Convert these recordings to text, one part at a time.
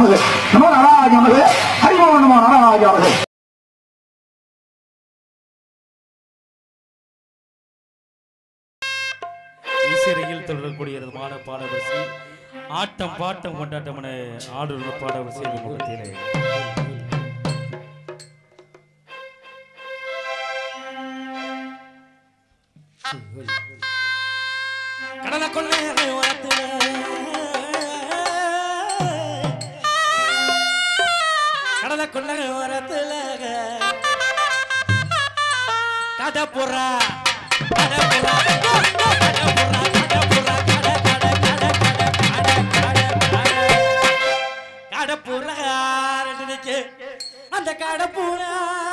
நமது நம நாராஜ நமது ஹரிமோ நம நாராஜ நமது இசையில் தொடரக்கூடிய விதமான பாடவரிசை ஆட்டம் பாட்டம் கொண்டாட்டம் என ஆடுற பாடவரிசை முகத்திலே கடலை கொள்ளை ஓரத்திலே கடலை கொள்ளை ஓரத்திலே கடப்புறா கடப்புறா கடப்புறா கடப்புறா கட கட கட கட கட கட கட கடப்புறா ரெண்டு நிக்கு அந்த கடப்புறா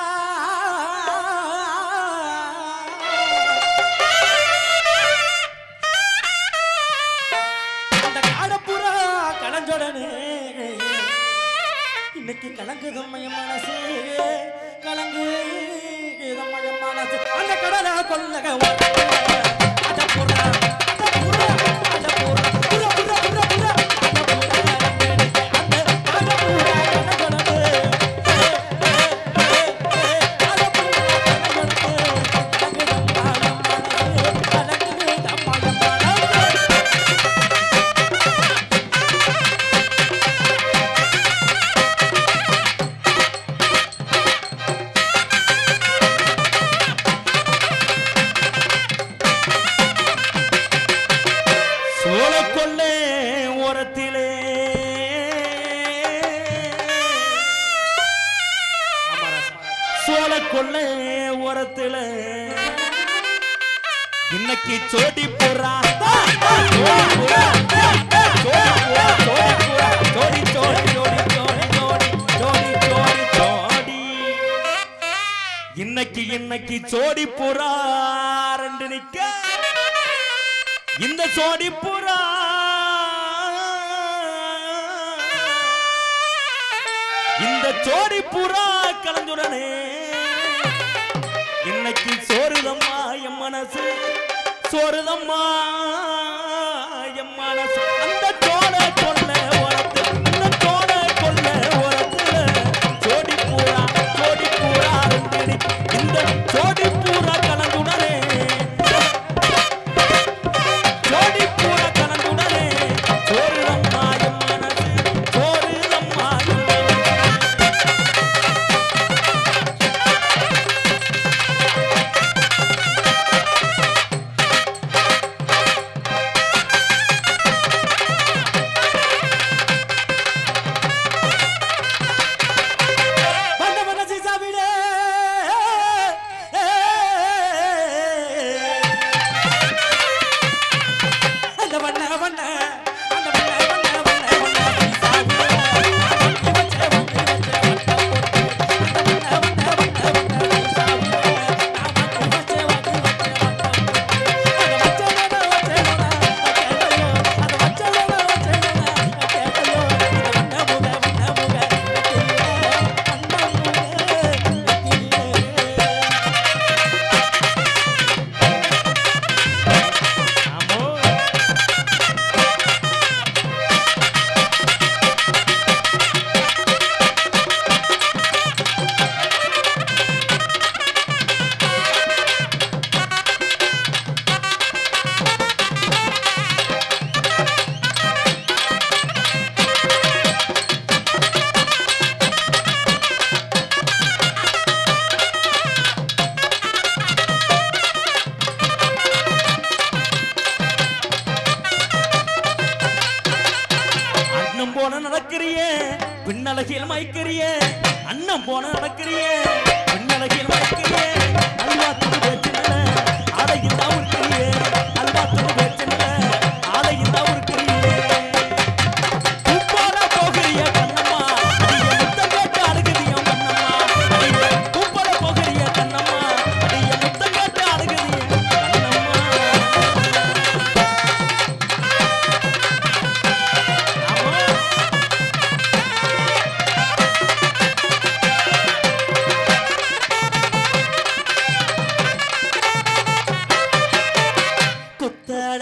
அந்த கடப்புறா கலஞ்சொடனே இன்னைக்கு கலங்குதம்மைய மனசு கலங்கு இதம்மைய மனசு அந்த கடலை கொல்லக அத புறா அத புறா அத புறா புறா புறா புறா புறா அத புறா அந்த அத புறா கலஞ்சொடனே அத புறா கலஞ்சொடனே கலங்குதம்மைய மனசு கலங்குதம்மைய மனசு சோழக்கொள்ளை ஓரத்திலே சோழக்கொள்ளை ஓரத்திலே இன்னைக்கு சோடி புறா சோடி புறா சோடி புறா சோடி புறா சோடி சோடி சோடி சோடி சோடி சோடி சோடி சோடி இன்னைக்கு இன்னைக்கு சோடி புறா ரெண்டு நிக்க இந்த சோடி புறா இந்த சோடி புறா கலந்துடனே இன்னைக்கு சோறுதம்மா என் மனசு சோறுதம்மா என் மனசு அந்த சோழ கொல்ல ஓரத்து இந்த சோழ கொல்ல ஓரத்துல சோடி பூரா சோடி பூரா ரெண்டு இந்த சோடி பூரா கலந்துடனே ஜோடி பூரா கலந்துடனே சோறுதம்மா என் மனசு சோறுதம்மா என் மனசு வண்ண வண்ண சீசாவிலே அந்த வண்ண வண்ண அந்த வண்ண வண்ண வண்ண வண்ண சீசாவிலே வண்ணி வச்ச வண்ணி வச்ச வண்ண போட்டு அந்த வண்ண வண்ண வண்ண வண்ண சீசாவிலே நான் வண்ணி வச்ச வண்ணி வச்ச வண்ண போட்டு அந்த வச்சலன வச்சலன வச்சலன அந்த வச்சலன வச்சலன அந்த வண்ண முக வண்ண முக அண்ணன் போன நடக்கிறியே பின்னலகில் மயக்கிறியே அண்ணன் போன நடக்கிறியே பின்னலகில் மயக்கிறியே அல்வா துணி பேச்சினல ஆலையில் தான் உருக்கிறியே அல்வா துணி பேச்சினல ஆலையில் தான் உருக்கிறியே பூப்பால போகிறிய கண்ணம்மா அடிய முத்தம் கேட்டு அழுகுதிய கண்ணம்மா அடிய பூப்பால போகிறிய கண்ணம்மா அடிய முத்தம் கேட்டு அழுகுதிய கண்ணம்மா ஆமா குத்தாட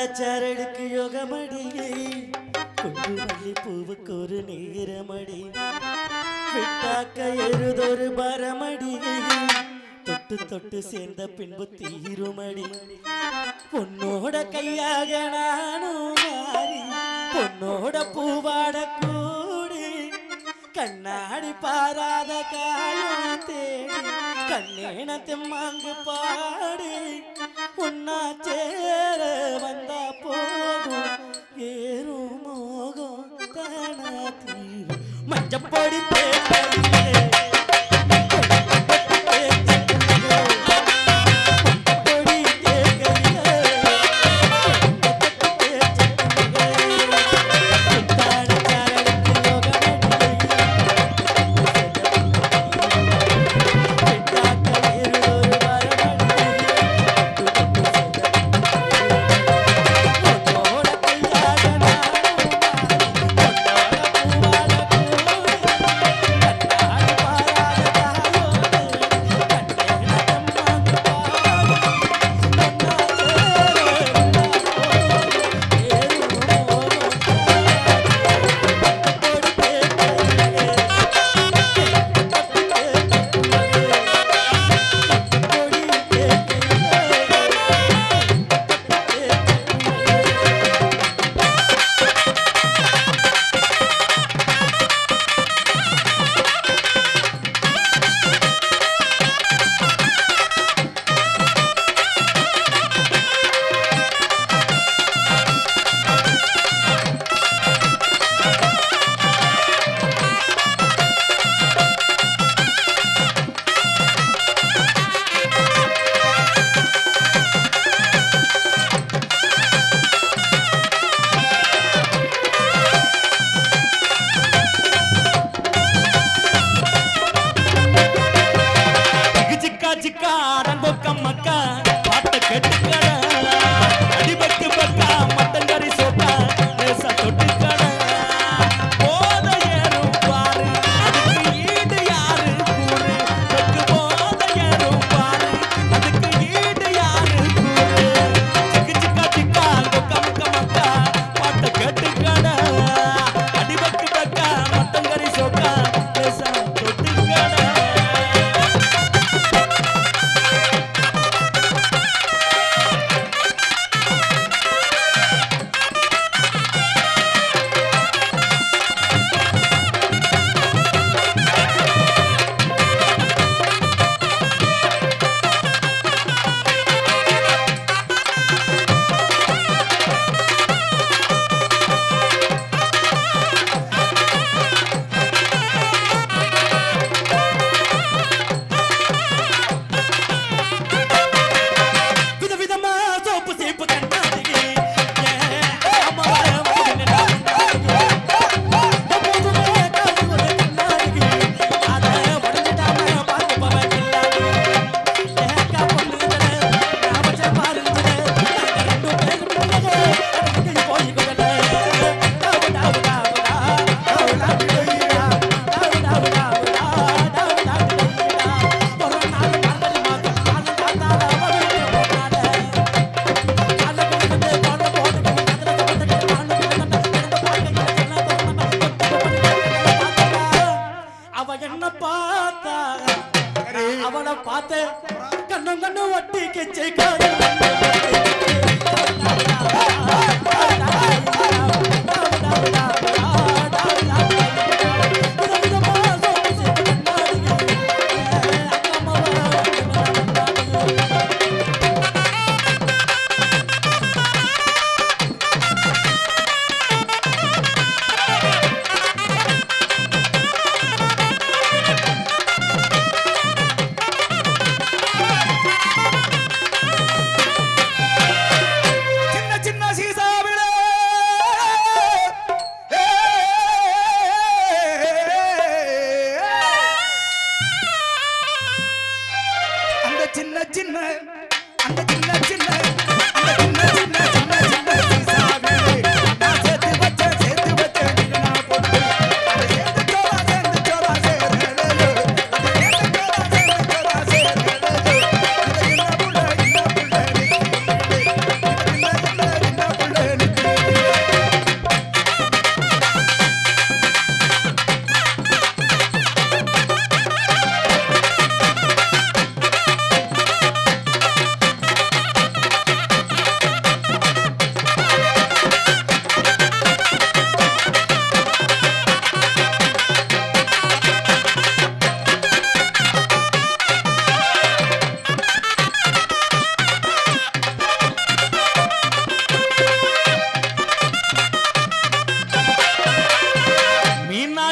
பூவுக்கு ஒரு நேரமடி விட்டாக்க எழுதொரு பரமடி தொட்டு தொட்டு சேர்ந்த பின்பு தீருமடி பொன்னோட கையாக நானும் மாறி பொன்னோட பூவாட கூடி கண்ணாடி பாராத காலம் தேடி கண்ணேன தெம்மாங்கு பாடி உன்னா சேர வந்தா போதும் ஏறும் மோகம் தானா தீரும் மஞ்சப்பொடி தேவையில்லை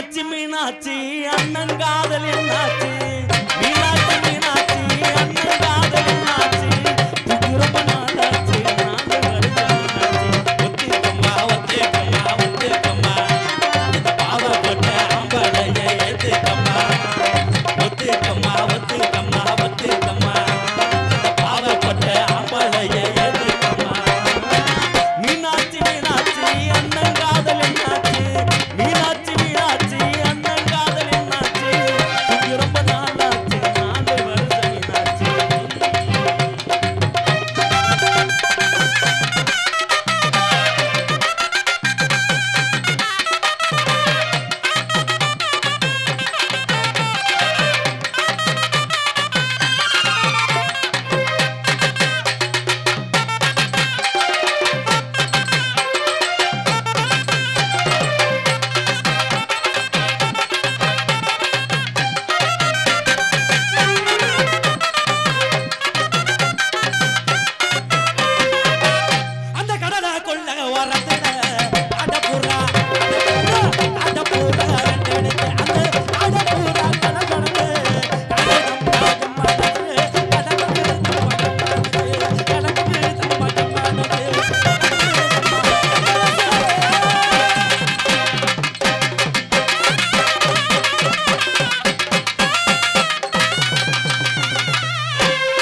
மீனாட்சி மீனாட்சி அண்ணன் காதல் என்னாச்சு மீனாட்சி மீனாட்சி அண்ணன் காதல் என்னாச்சு தூக்கி ரொம்ப நாளாச்சு நாலு வருஷம் ஆச்சு ஒத்துக்கம்மா ஒத்துக்கம்மா ஒத்துக்கம்மா இந்த பாவப்பட்ட அம்பளைய ஏத்துக்கம்மா ஒத்துக்கம்மா ஒத்துக்கம்மா ஒத்துக்கம்மா இந்த பாவப்பட்ட அம்பளைய ஏத்துக்கம்மா மீனாட்சி மீனாட்சி அண்ணன் காதல் என்னாச்சு மீனாட்சி மீனாட்சி அண்ணன் காதல் என்னாச்சு இது ரொம்ப நாளாச்சு நாலு வருஷம் என்னாச்சு அந்த கடலை கொள்ள வரத்துல அடப்புறா அடப்புறா ரெண்டு அந்த அடப்புறா கடை கடந்து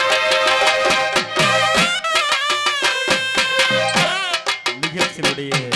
நிகழ்ச்சியினுடைய